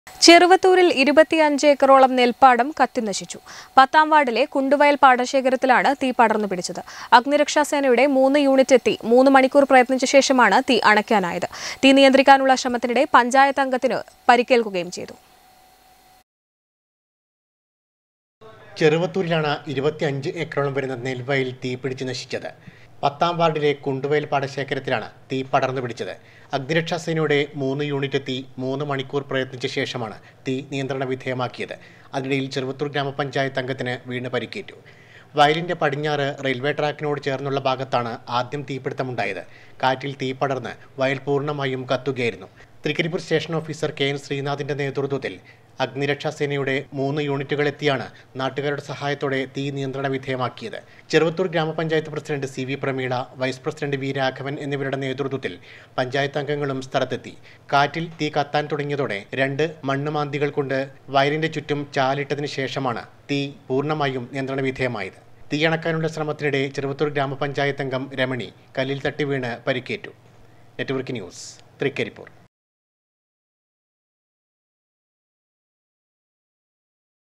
ചെറുവത്തൂരിൽ ഇരുപത്തിയഞ്ച് ഏക്കറോളം നെൽപ്പാടം കത്തിനശിച്ചു പത്താം വാർഡിലെ കുണ്ടുവയൽ പാടശേഖരത്തിലാണ് തീ പടർന്നു പിടിച്ചത് അഗ്നിരക്ഷാസേനയുടെ മൂന്ന് യൂണിറ്റ് എത്തി മൂന്ന് മണിക്കൂർ പ്രയത്നിച്ച ശേഷമാണ് തീ അണയ്ക്കാനായത് തീ നിയന്ത്രിക്കാനുള്ള ശ്രമത്തിനിടെ പഞ്ചായത്ത് അംഗത്തിന് പരിക്കേൽക്കുകയും ചെയ്തു ചെറുവത്തൂരിലാണ് ഇരുപത്തിയഞ്ച് ഏക്കറോളം വരുന്ന നെൽവയൽ തീപിടിച്ച് നശിച്ചത് പത്താം വാർഡിലെ കുണ്ടുവയൽ പാടശേഖരത്തിലാണ് തീ പടർന്നു പിടിച്ചത് അഗ്നിരക്ഷാസേനയുടെ മൂന്ന് യൂണിറ്റ് എത്തി മൂന്ന് മണിക്കൂർ പ്രയത്നിച്ച ശേഷമാണ് തീ നിയന്ത്രണ വിധേയമാക്കിയത് അതിനിടയിൽ ചെറുവത്തൂർ ഗ്രാമപഞ്ചായത്ത് അംഗത്തിന് വീണ് പരിക്കേറ്റു വയലിന്റെ പടിഞ്ഞാറ് റെയിൽവേ ട്രാക്കിനോട് ചേർന്നുള്ള ഭാഗത്താണ് ആദ്യം തീപിടുത്തമുണ്ടായത് കാറ്റിൽ തീ പടർന്ന് വയൽ പൂർണ്ണമായും കത്തുകയായിരുന്നു Trikaripur station officer K N ശ്രീനാഥിന്റെ നേതൃത്വത്തിൽ അഗ്നിരക്ഷാസേനയുടെ മൂന്ന് യൂണിറ്റുകൾ എത്തിയാണ് നാട്ടുകാരുടെ സഹായത്തോടെ തീ നിയന്ത്രണ വിധേയമാക്കിയത് Cheruvathur grama panchayat president C V Prameela vice president V Raghavan എന്നിവരുടെ നേതൃത്വത്തിൽ പഞ്ചായത്ത് അംഗങ്ങളും സ്ഥലത്തെത്തി കാറ്റിൽ തീ കത്താൻ തുടങ്ങിയതോടെ രണ്ട് മണ്ണുമാന്തികൾ കൊണ്ട് വയലിന്റെ ചുറ്റും ചാലിട്ടതിന് ശേഷമാണ് തീ പൂർണ്ണമായും നിയന്ത്രണ വിധേയമായത് തീയണക്കാനുള്ള ശ്രമത്തിനിടെ ചെറുവത്തൂർ ഗ്രാമപഞ്ചായത്ത് അംഗം രമണി കല്ലിൽ തട്ടി വീണ് പരിക്കേറ്റു നെറ്റ്വർക്ക് ന്യൂസ് തൃക്കരിപ്പൂർ